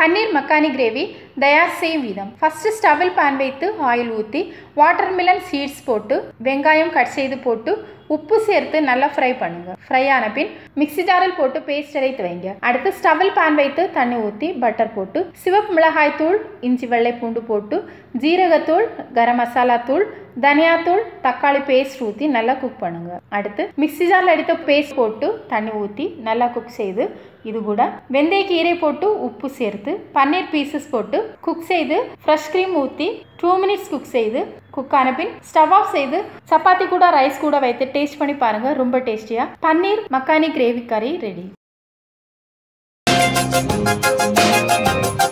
பன்னீர் makhani gravy தயார் செய்யும் விதம் ஃபர்ஸ்ட் ஸ்டவில் பேன் வைத்து ஆயில் ஊற்றி வாட்டர்மெலன் சீட்ஸ் போட்டு வெங்காயம் கட் செய்து போட்டு உப்பு சேர்த்து நல்லா ஃப்ரை பண்ணுங்க ஃப்ரை ஆன பின் மிக்ஸி ஜாரில் போட்டு பேஸ்ட் அரைத்து வைங்க அடுத்து ஸ்டவில் பேன் வைத்து தண்ணி ஊற்றி பட்டர் போட்டு சிவப்பு மிளகாய் தூள் இஞ்சி வெள்ளை பூண்டு போட்டு ஜீரகத்தூள் கரம் மசாலா தூள் தனியாத்தூள் தக்காளி பேஸ்ட் ஊற்றி நல்லா குக் பண்ணுங்க அடுத்து மிக்ஸி ஜாரில் எடுத்த பேஸ்ட் போட்டு தண்ணி ஊற்றி நல்லா குக் செய்து இது கூட வெந்தய கீரை போட்டு உப்பு சேர்த்து பன்னீர் பீசஸ் போட்டு குக் செய்து ஃப்ரெஷ் க்ரீம் ஊற்றி டூ மினிட்ஸ் குக் செய்து குக் ஆன பின் ஸ்டவ் ஆஃப் செய்து சப்பாத்தி கூட ரைஸ் கூட வைத்து டேஸ்ட் பண்ணி பாருங்க ரொம்ப டேஸ்டியா பன்னீர் மக்கானி கிரேவி கறி ரெடி